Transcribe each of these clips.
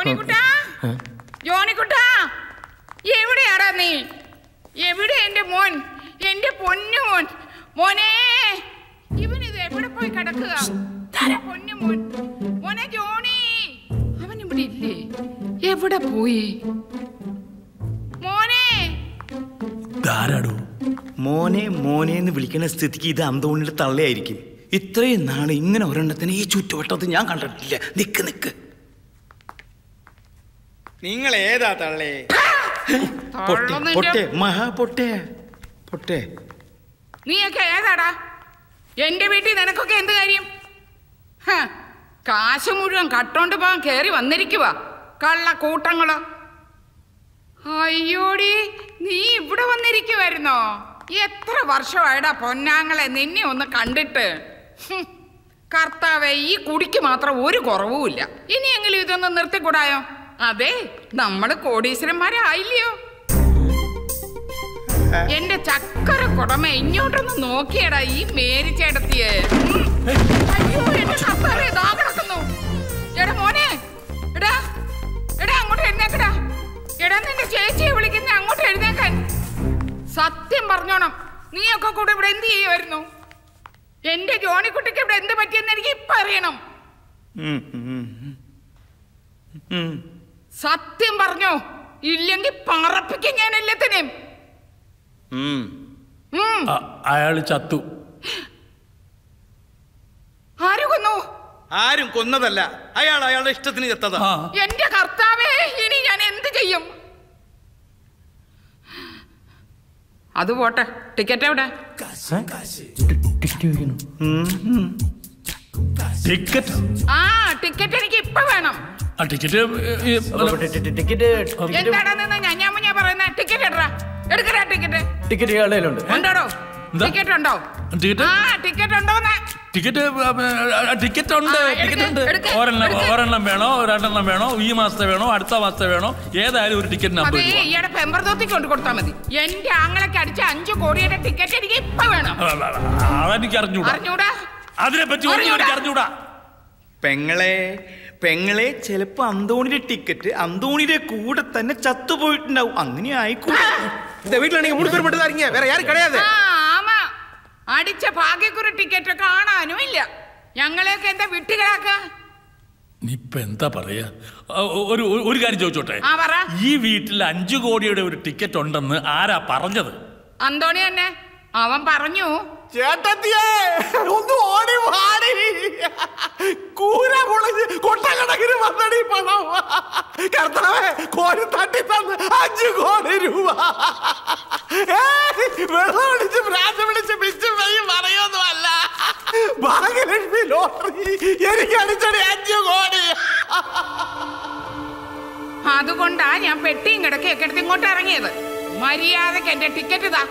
ജോണിക്കുട്ടാ ജോണിക്കുട്ടാ എവിടെയാടാ നീ എവിടെ എന്റെ മോൻ എന്റെ പൊന്നു മോൻ മോനെ ഇവൻ ഇത് എവിടെ പോയി കിടക്കുക എന്റെ പൊന്നു മോൻ മോനെ ജോണി അവൻ ഇവിടെ ഇല്ലേ എവിടെ പോയി മോനെ ധാരാടോ മോനെ മോനെ എന്ന് വിളിക്കുന്ന സ്ഥിതിക്ക് ഇത് അന്തോണിയുടെ തള്ളയായിരിക്കും ഇത്രയും നാള് ഇങ്ങനെ ഒരെണ്ണത്തിന് ഈ ചുറ്റുവട്ടത്ത് ഞാൻ കണ്ടിട്ടില്ല നിക്ക് നിക്ക് നിങ്ങൾ ഏതാ തള്ളേ പൊട്ടെ തള്ളുന്നില്ല. പൊട്ടെ മഹാ പൊട്ടെ പൊട്ടെ നീയൊക്കെ ഏതാടാ എന്റെ വീട്ടിൽ നിനക്കൊക്കെ എന്ത് കാര്യം ഹ, കാശ് മുഴുവൻ കട്ടോണ്ട് പോകാൻ കേറി വന്നിരിക്കുക കള്ള കൂട്ടങ്ങള് അയ്യോടി നീ ഇവിടെ വന്നിരിക്കുവായിരുന്നോ എത്ര വർഷമായടാ പൊന്നാങ്ങളെ നിന്നെ ഒന്ന് കണ്ടിട്ട് ഹും, കർത്താവെ ഈ കുടിക്ക് മാത്രം ഒരു കുറവുമില്ല ഇനിയെങ്കിലും ഇതൊന്ന് നിർത്തിക്കൂടായോ അതെ നമ്മള് കോടീശ്വരന്മാരായില്ലയോ എന്റെ ചക്കര കുടമ ഇങ്ങോട്ടൊന്ന് നോക്കിയടാ ഈ മേരിച്ചേടത്തിയെ ഉം. അയ്യോ എന്റെ കർത്താവേ ഇതാ കിടക്കുന്നു എടാ മോനെ എടാ എടാ അങ്ങോട്ട് എഴുന്നേക്കടാ എടാ നിന്റെ ചേച്ചിയെ വിളിക്കുന്ന അങ്ങോട്ട് എഴുന്നേക്കാൻ സത്യം പറഞ്ഞോണം നീയൊക്കെ കൂടെ ഇവിടെ എന്ത് ചെയ്യുമായിരുന്നു എന്റെ ജോണിക്കുട്ടിക്ക് ഇവിടെ എന്ത് പറ്റിയെന്ന് എനിക്ക് ഇപ്പൊ അറിയണം ഉം, ഉം, ഉം. ഉം. സത്യം പറഞ്ഞോ ഇല്ലെങ്കിൽ പറപ്പിക്കും ഞാൻ എല്ലാത്തിനെയും ഉം. ഉം. അയാൾ ചത്തു ആര് കൊന്നു ആരും കൊന്നതല്ല അയാൾ അയാളുടെ ഇഷ്ടത്തിന് ചത്തതാ ആ എന്റെ കർത്താവേ ഇനി ഞാൻ എന്ത് ചെയ്യും അത് പോട്ടെ ടിക്കറ്റ് എവിടെ ഉം, ഉം. ടിക്കറ്റ് ആ ടിക്കറ്റ് എനിക്ക് ഇപ്പൊ വേണം ആ ടിക്കറ്റ് ഈ, ടിക്കറ്റ് എന്താടാ നിന്ന് ഞാൻ ഞാൻ പറയുന്ന ടിക്കറ്റ് എടുറാ എടുക്കടാ ടിക്കറ്റ് ടിക്കറ്റ് ഇയാളുടെ കയ്യിലുണ്ട് ഉണ്ടോടോ എന്താ? ടിക്കറ്റ് ഉണ്ടോ ടിക്കറ്റ് ആ ടിക്കറ്റ് ഉണ്ടോന്ന് ടിക്കറ്റ് ആ, ടിക്കറ്റ് ഉണ്ട് ആ, എടുക്ക്, ടിക്കറ്റ് ഉണ്ട് എടുക്ക്, ഒരെണ്ണം എടുക്ക്. ഒരെണ്ണം വേണോ രണ്ടെണ്ണം വേണോ ഈ മാസത്തെ വേണോ അടുത്ത മാസത്തെ വേണോ ഏതായാലും ഒരു ടിക്കറ്റിന് അതെ അമ്പത് രൂപ ഈയുടെ പെമ്പർത്തോത്തി കൊണ്ട് കൊടുത്താൽ മതി എന്റെ ആങ്ങളൊക്കെ അടിച്ച അഞ്ചു കോടിയുടെ ടിക്കറ്റ് എനിക്ക് ഇപ്പൊ വേണം ആ, ആ, ആ, അതെനിക്ക് അറിഞ്ഞൂടാ അറിഞ്ഞൂടാ അതിനെ പറ്റി ഒന്നും അറിഞ്ഞൂടാ. എനിക്ക് അറിഞ്ഞൂടാ പെങ്ങളെ പെങ്ങളെ ചിലപ്പോ അന്തോണിയുടെ ടിക്കറ്റ് അന്തോണിയുടെ കൂടെ തന്നെ ചത്തുപോയിട്ടുണ്ടാവും അങ്ങനെ ആയിക്കോട്ടെ இந்த வீட்டுல நீங்க மூணு பேர் மட்டும் தான் இருக்கீங்க வேற யாரும் கிடையாது ആ ആമാ അടിച്ച ഭാഗ്യക്കുറി ടിക്കറ്റ് കാണാനും ഇല്ല ഞങ്ങളെയൊക്കെ എന്താ വിട്ടുകളാക്ക ഇപ്പൊ എന്താ പറയാ ആ, ഒരു ഒരു- ഒരു കാര്യം ചോദിച്ചോട്ടെ ആ, പറ. ഈ വീട്ടിൽ അഞ്ചു കോടിയുടെ ഒരു ടിക്കറ്റ് ഉണ്ടെന്ന് ആരാ പറഞ്ഞത് അന്തോണി തന്നെ അവൻ പറഞ്ഞു ചേട്ടത്തിയേ ഒന്ന് ഓടി വാടി കൂര പൊളിഞ്ഞ് കൊട്ടക്കണക്കിന് വന്നടി പണം കർത്താവേ കോരി തട്ടി തന്ന് അഞ്ചു കോടി രൂപ ഏയ്, വെള്ളം അടിച്ച് ഭ്രാന്ത് പിടിച്ച് പിച്ച് പെയ്യും പറയൊന്നും അല്ല ഭാഗ്യലക്ഷ്മി ലോട്ടറി എനിക്ക് അടിച്ചടി അഞ്ചു കോടി അതുകൊണ്ടാ ഞാൻ പെട്ടിയും കിടക്കയൊക്കെ എടുത്ത് ഇങ്ങോട്ട് ഇറങ്ങിയത് മര്യാദക്ക് എന്റെ ടിക്കറ്റ് ഇതാ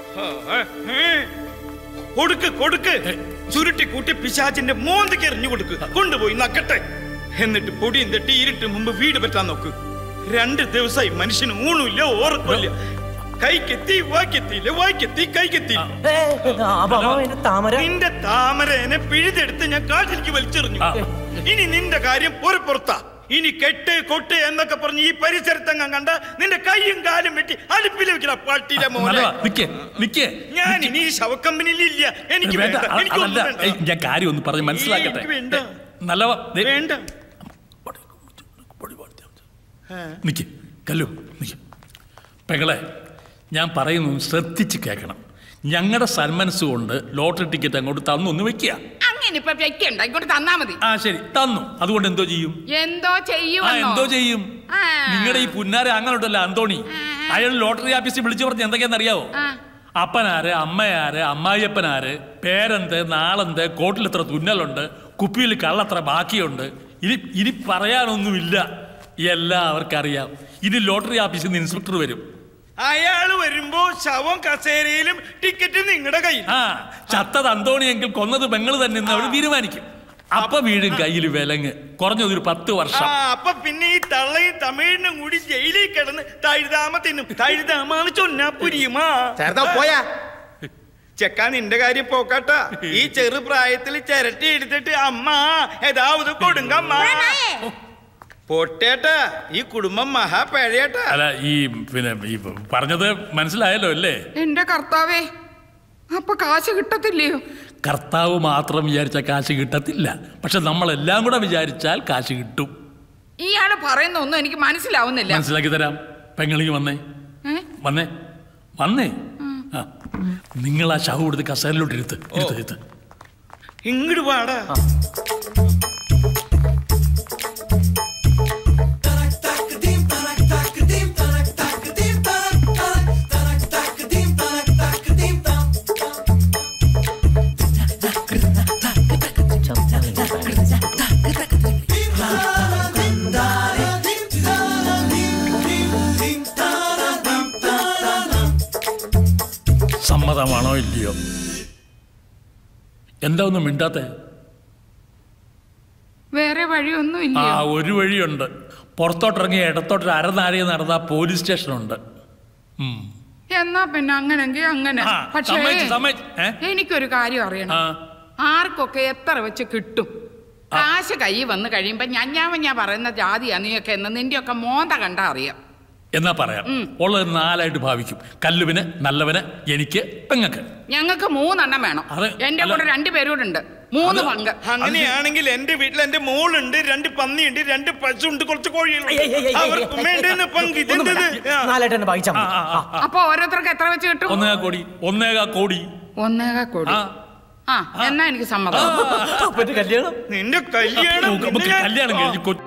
കൊടുക്ക് കൊടുക്ക് ചുരുട്ടി കൂട്ടി പിശാചിന്റെ മോന്തിക്ക് എറിഞ്ഞു കൊടുക്ക് കൊണ്ടുപോയി നക്കട്ടെ എന്നിട്ട് പൊടിയും തട്ടി ഇരുട്ട് മുമ്പ് വീട് പറ്റാൻ നോക്ക് രണ്ട് ദിവസമായി മനുഷ്യന് ഊണുമില്ല ഓർക്കില്ല കൈക്കെത്തി വാക്കെത്തിയില്ല വാക്കെത്തി കൈക്കെത്തി താമര നിന്റെ താമരനെ പിഴുതെടുത്ത് ഞാൻ കാട്ടിലേക്ക് വലിച്ചെറിഞ്ഞു ആ. ഇനി നിന്റെ കാര്യം പുറത്താ ഇനി കെട്ട് കൊട്ട് എന്നൊക്കെ പറഞ്ഞ് ഈ പരിസരത്തെങ്ങാൻ കണ്ട നിന്റെ കൈയും കാലും വെട്ടി അടുപ്പിൽ വെക്കണ പട്ടിയുടെ മോനെ നല്ലതാ നിക്കേ നിക്കേ ഞാൻ ഇനി ഈ ശവക്കമ്പനിയിൽ ഇല്ല എനിക്ക് വേണ്ട വേണ്ട അ- എനിക്കൊന്നും അതല്ല വേണ്ട. ഏയ്, ഞാൻ കാര്യം ഒന്ന് പറഞ്ഞ് മനസ്സിലാക്കട്ടെ എനിക്ക് വേണ്ട. നല്ലവ വേണ്ട നിക്ക് കല്ലു നിക്ക് പെങ്ങളെ ഞാൻ പറയുന്നു ശ്രദ്ധിച്ച് കേൾക്കണം ഞങ്ങളുടെ സന്മനസ് കൊണ്ട് ലോട്ടറി ടിക്കറ്റ് അങ്ങോട്ട് തന്നു ഒന്ന് വെക്കുക അങ്ങനെ ഇപ്പൊ വെക്കണ്ട ഇങ്ങോട്ട് തന്നാ മതി ആ ശരി തന്നു അതുകൊണ്ട് എന്തോ ചെയ്യും എന്തോ ആ ചെയ്യുമെന്നോ എന്തോ ചെയ്യും ആ. നിങ്ങളുടെ ഈ പുന്നാര അങ്ങോട്ടല്ല അന്തോണി അയാൾ ലോട്ടറി ഓഫീസിൽ വിളിച്ചു പറഞ്ഞ് എന്തൊക്കെയാന്ന് അറിയാവോ ആ. അപ്പനാര് അമ്മയാര് അമ്മായിയപ്പനാര് പേരെന്ത് നാളെന്ത് കോട്ടിലെത്ര തുന്നലുണ്ട് കുപ്പിയിൽ കള്ളത്ര ബാക്കിയുണ്ട് ഇനി ഇനി പറയാനൊന്നുമില്ല എല്ലാം അവർക്കറിയാം ഇനി ലോട്ടറി ഓഫീസിൽ നിന്ന് ഇൻസ്പെക്ടർ വരും അയാള് വരുമ്പോ ശവം കസേരയിലും ടിക്കറ്റ് നിങ്ങളുടെ കയ്യിൽ ആ ചത്തത് അന്തോണിയെങ്കിൽ കൊന്നത് പെങ്ങൾ തന്നെ എന്ന് അവർ തീരുമാനിക്കും അപ്പൊ വീഴും കയ്യിൽ വിലങ്ങ് കുറഞ്ഞതൊരു പത്ത് ആ വർഷം അപ്പൊ പിന്നെ ഈ തള്ളയും തമിഴിനും കൂടി ജയിലിൽ കിടന്ന് തഴുതാമ തിന്നും തഴുതാമാന്ന് ചൊന്നാ പുരിയുമാ ചേർത്താ പോയാ ചെക്കാ നിന്റെ കാര്യം പോക്കാട്ടാ ഈ ചെറുപ്രായത്തിൽ ചിരട്ടി എടുത്തിട്ട് അമ്മ ഏതാവത് കൊടുങ്കമ്മ പൊട്ടേട്ടാ ഈ കുടുംബം മഹാപഴയേട്ടാ അല്ല ഈ പിന്നെ ഈ പറഞ്ഞത് മനസ്സിലായല്ലോ അല്ലേ എന്റെ കർത്താവേ അപ്പൊ കാശ് കിട്ടത്തില്ലയോ കർത്താവ് മാത്രം വിചാരിച്ച കാശ് കിട്ടത്തില്ല പക്ഷെ നമ്മളെല്ലാം കൂടെ വിചാരിച്ചാൽ കാശ് കിട്ടും ഇയാള് പറയുന്ന ഒന്നും എനിക്ക് മനസ്സിലാവുന്നില്ല മനസ്സിലാക്കി തരാം പെങ്ങളിക്ക് വന്നേ ഏ? വന്നേ വന്നേ ആ നിങ്ങൾ ആ ശവം എടുത്ത് കസേരയിലോട്ട് ഇരുത്ത് ഇരുത്ത് ഇരുത്ത് ഇങ്ങോട്ട് പാടാ സമ്മതമാണോ ഇല്ലയോ എന്താ ഒന്നും മിണ്ടാത്തേ വേറെ വഴിയൊന്നും ആ ഇല്ലയോ ഒരു വഴിയുണ്ട് പുറത്തോട്ടിറങ്ങി ഇടത്തോട്ട് അരനാഴിക നടന്ന പോലീസ് സ്റ്റേഷനുണ്ട് ഉം. എന്നാ പിന്നെ അങ്ങനെങ്കിൽ അങ്ങനെ ആ, പക്ഷേ സമ്മതിച്ചു, സമ്മതിച്ചു. ഏ? എനിക്കൊരു കാര്യം അറിയണം ആ ആർക്കൊക്കെ എത്ര വെച്ച് കിട്ടും കാശ് കൈ വന്ന് കഴിയുമ്പോ ഞഞ്ഞാവഞ്ഞാ പറയുന്ന ജാതിയാ നീയൊക്കെ എന്ന് നിന്റെയൊക്കെ മോന്ത കണ്ടാ അറിയാം എന്നാ പറയാം ഉള്ളത് നാലായിട്ട് ഭാവിക്കും കല്ലുവിന് നല്ലവന് എനിക്ക് പെങ്ങക്ക് ഞങ്ങൾക്ക് മൂന്നെണ്ണം വേണം അത് എന്റെ അല്ല. കൂടെ രണ്ടുപേരൂടുണ്ട് മൂന്ന് പങ്ക് അങ്ങനെയാണെങ്കിൽ എന്റെ വീട്ടിൽ എന്റെ മോളുണ്ട് രണ്ട് പന്നിയുണ്ട് രണ്ട് പശുണ്ട് കുറച്ച് ഏയ്, ഏയ്, ഏയ്, കോഴികളുണ്ട് ഏയ്, അവർക്ക് ഏയ്, വേണ്ടെന്ന് പങ്ക് ഒന്നും ഇതെന്തത് വേണ്ട. ആ. നാലായിട്ട് തന്നെ ഭാഗിച്ചാ ആ, മതി. ആ, ആ, ആ. അപ്പൊ ഓരോരുത്തർക്ക് എത്ര വെച്ച് കിട്ടും ഒന്നേകാ കോടി ഒന്നേകാ കോടി ഒന്നേകാ കോടി ആ ആ എന്നാ എനിക്ക് സമ്മതം അപ്പൊ എന്റെ കല്യാണം നിന്റെ കല്യാണം നമുക്ക് നിന്നെ ഞാൻ- കല്യാണം കഴിഞ്ഞ് കൊ-